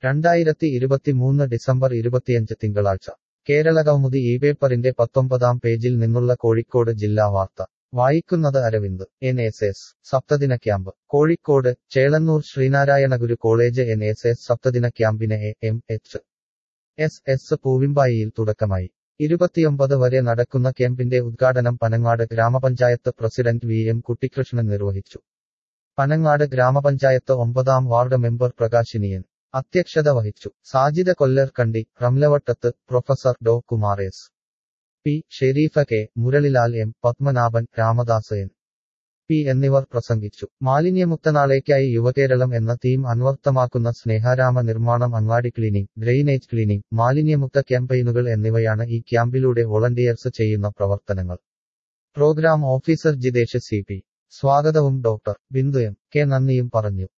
രണ്ടായിരത്തി ഇരുപത്തിമൂന്ന് ഡിസംബർ ഇരുപത്തിയഞ്ച് തിങ്കളാഴ്ച കേരള കൗമുദി ഈ പേപ്പറിന്റെ പത്തൊമ്പതാം പേജിൽ നിന്നുള്ള കോഴിക്കോട് ജില്ലാ വാർത്ത വായിക്കുന്നത് അരവിന്ദ് എൻ എസ് എസ് സപ്തദിന camp Kozhikode Chelannur Sree Narayana Guru college N S S സപ്തദിന ക്യാമ്പിന് A M H S S പൂവിമ്പായിയിൽ തുടക്കമായി ഇരുപത്തിയൊമ്പത് വരെ നടക്കുന്ന ക്യാമ്പിന്റെ ഉദ്ഘാടനം പനങ്ങാട് ഗ്രാമപഞ്ചായത്ത് പ്രസിഡന്റ് വി എം കുട്ടിക്കൃഷ്ണൻ നിർവഹിച്ചു പനങ്ങാട് ഗ്രാമപഞ്ചായത്ത് ഒമ്പതാം വാർഡ് മെമ്പർ പ്രകാശിനിയൻ അധ്യക്ഷത വഹിച്ചു Sajida Kollar Kandi Ramlavattath professor Dr Kumaresh P Sherifa K Muralilal M Padmanabhan Ramadas N P എന്നിവർ പ്രസംഗിച്ചു മാലിന്യമുക്തനാളേക്കായി യുവകേരളം എന്ന തീം അന്വർത്ഥമാക്കുന്ന സ്നേഹാരാമ നിർമ്മാണം അങ്ങാടി ക്ലീനിംഗ് ഡ്രെയിനേജ് ക്ലീനിംഗ് മാലിന്യമുക്ത ക്യാമ്പയിനുകൾ എന്നിവയാണ് ഈ ക്യാമ്പിലൂടെ വോളണ്ടിയേഴ്സ് ചെയ്യുന്ന പ്രവർത്തനങ്ങൾ programme officer Jithesh C P സ്വാഗതവും ഡോക്ടർ ബിന്ദു എം കെ നന്ദിയും പറഞ്ഞു